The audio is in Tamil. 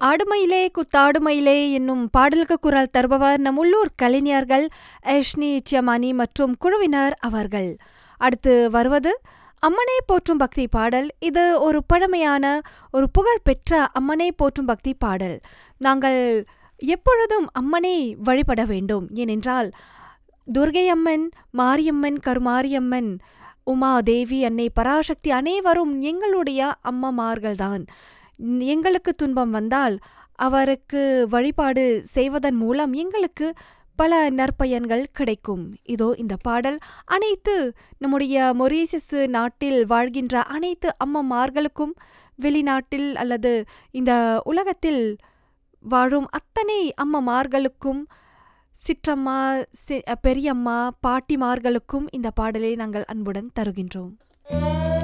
ஆடுமயிலே குத்தாடுமயிலே என்னும் பாடலுக்கு குரல் தருபவர் நம் உள்ளூர் கலைஞர்கள் அஷ்னி சியமானி மற்றும் குழுவினர் அவர்கள் அடுத்து வருவது அம்மனை போற்றும் பக்தி பாடல் இது ஒரு பழமையான ஒரு புகழ்பெற்ற அம்மனை போற்றும் பக்தி பாடல் நாங்கள் எப்பொழுதும் அம்மனை வழிபட வேண்டும் ஏனென்றால் துர்கை அம்மன் மாரியம்மன் கருமாரியம்மன் உமா தேவி அன்னை பராசக்தி அனைவரும் எங்களுடைய அம்மமார்கள்தான் எங்களுக்கு துன்பம் வந்தால் அவருக்கு வழிபாடு செய்வதன் மூலம் எங்களுக்கு பல நற்பயன்கள் கிடைக்கும் இதோ இந்த பாடல் அனைத்து நம்முடைய மொரீசியஸ் நாட்டில் வாழ்கின்ற அனைத்து அம்மமார்களுக்கும் வெளிநாட்டில் அல்லது இந்த உலகத்தில் வாழும் அத்தனை அம்மமார்களுக்கும் சிற்றம்மா சி பெரியம்மா பாட்டிமார்களுக்கும் இந்த பாடலை நாங்கள் அன்புடன் தருகின்றோம்